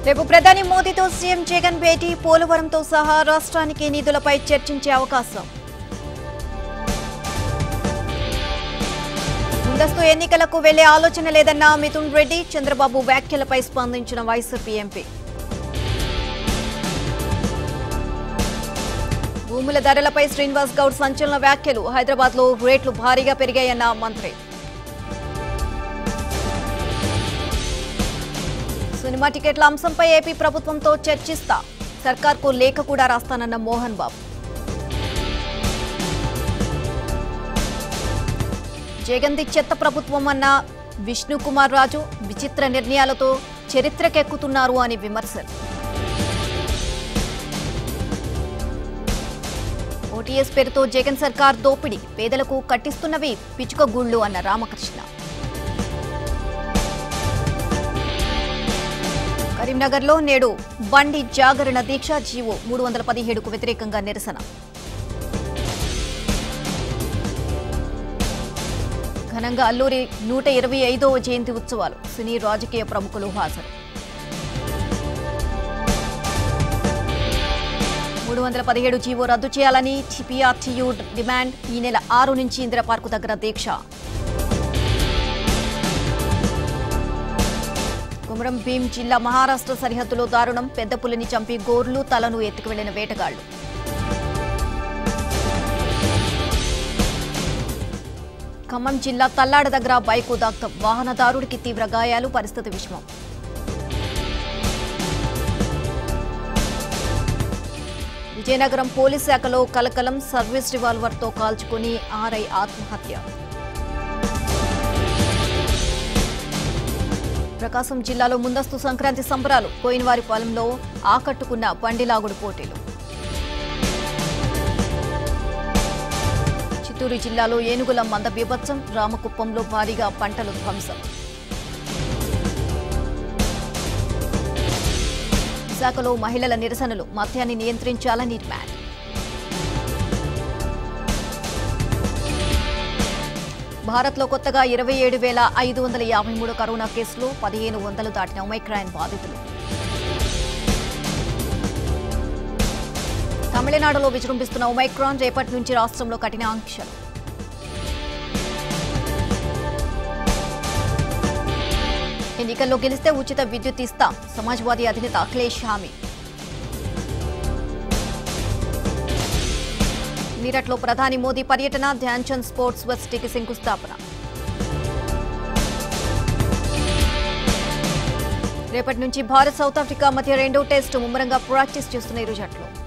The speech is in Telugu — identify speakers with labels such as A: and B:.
A: రేపు ప్రధాని మోదీతో సీఎం జగన్ భేటీ పోలవరంతో సహా రాష్ట్రానికి నిధులపై చర్చించే అవకాశం ముందస్తు ఎన్నికలకు వెళ్లే ఆలోచన లేదన్న మిథున్ రెడ్డి చంద్రబాబు వ్యాఖ్యలపై స్పందించిన వైసీపీ ఎంపీ భూముల ధరలపై శ్రీనివాస్ గౌడ్ సంచలన వ్యాఖ్యలు హైదరాబాద్ లో రేట్లు భారీగా పెరిగాయన్న మంత్రి సినిమా టికెట్ల అంశంపై ఏపీ ప్రభుత్వంతో చర్చిస్తా సర్కార్కు లేఖ కూడా రాస్తానన్న మోహన్ బాబు జగన్ది చెత్త ప్రభుత్వం అన్న విష్ణుకుమార్ రాజు విచిత్ర నిర్ణయాలతో చరిత్రకెక్కుతున్నారు అని విమర్శలు ఓటీఎస్ పేరుతో జగన్ సర్కార్ దోపిడీ పేదలకు కట్టిస్తున్నవి పిచుక గుళ్ళు అన్న రామకృష్ణ కరీంనగర్లో నేడు బండి జాగరణ దీక్ష జీవో మూడు వందల పదిహేడుకు వ్యతిరేకంగా నిరసన ఘనంగా అల్లూరి నూట ఇరవై ఐదవ జయంతి ఉత్సవాలు సినీ రాజకీయ ప్రముఖులు హాజరు మూడు వందల పదిహేడు జీవో రద్దు చేయాలని టీపీఆర్టీయూ డిమాండ్ ఈ నెల ఆరు నుంచి ఇందిరా పార్కు దగ్గర దీక్ష కుమరం భీం జిల్లా మహారాష్ట్ర సరిహద్దులో దారుణం పెద్ద పులిని చంపి గోర్లు తలను ఎత్తుకువెళ్లిన వేటగాళ్లు ఖమ్మం జిల్లా తల్లాడ దగ్గర బైకు దాక్తం వాహనదారుడికి తీవ్ర గాయాలు పరిస్థితి విషమం విజయనగరం పోలీస్ శాఖలో కలకలం సర్వీస్ రివాల్వర్తో కాల్చుకుని ఆర్ఐ ఆత్మహత్య ప్రకాశం జిల్లాలో ముందస్తు సంక్రాంతి సంబరాలు కోయినవారిపాలెంలో ఆకట్టుకున్న బండిలాగుడు పోటీలు చిత్తూరు జిల్లాలో ఏనుగుల మంద బీభత్సం రామకుప్పంలో భారీగా పంటలు ధ్వంసం విశాఖలో మహిళల నిరసనలు మద్యాన్ని నియంత్రించాలని డిమాండ్ భారత్లో కొత్తగా ఇరవై ఏడు వేల ఐదు వందల యాభై మూడు కరోనా కేసులు పదిహేను వందలు దాటిన ఒమైక్రాన్ బాధితులు తమిళనాడులో విజృంభిస్తున్న ఒమైక్రాన్ రేపటి నుంచి రాష్ట్రంలో కఠిన ఆంక్షలు ఎన్నికల్లో గెలిస్తే ఉచిత విద్యుత్ ఇస్తాం సమాజ్వాదీ అధినేత అఖిలేష్ హామీ మీరట్లో ప్రధాని మోదీ పర్యటన ధ్యాన్చంద్ స్పోర్ట్స్ వర్సిటీకి శంకుస్థాపన రేపటి నుంచి భారత్ సౌత్ ఆఫ్రికా మధ్య రెండో టెస్ట్ ముమ్మరంగా ప్రాక్టీస్ చేస్తున్న ఇరు జట్లు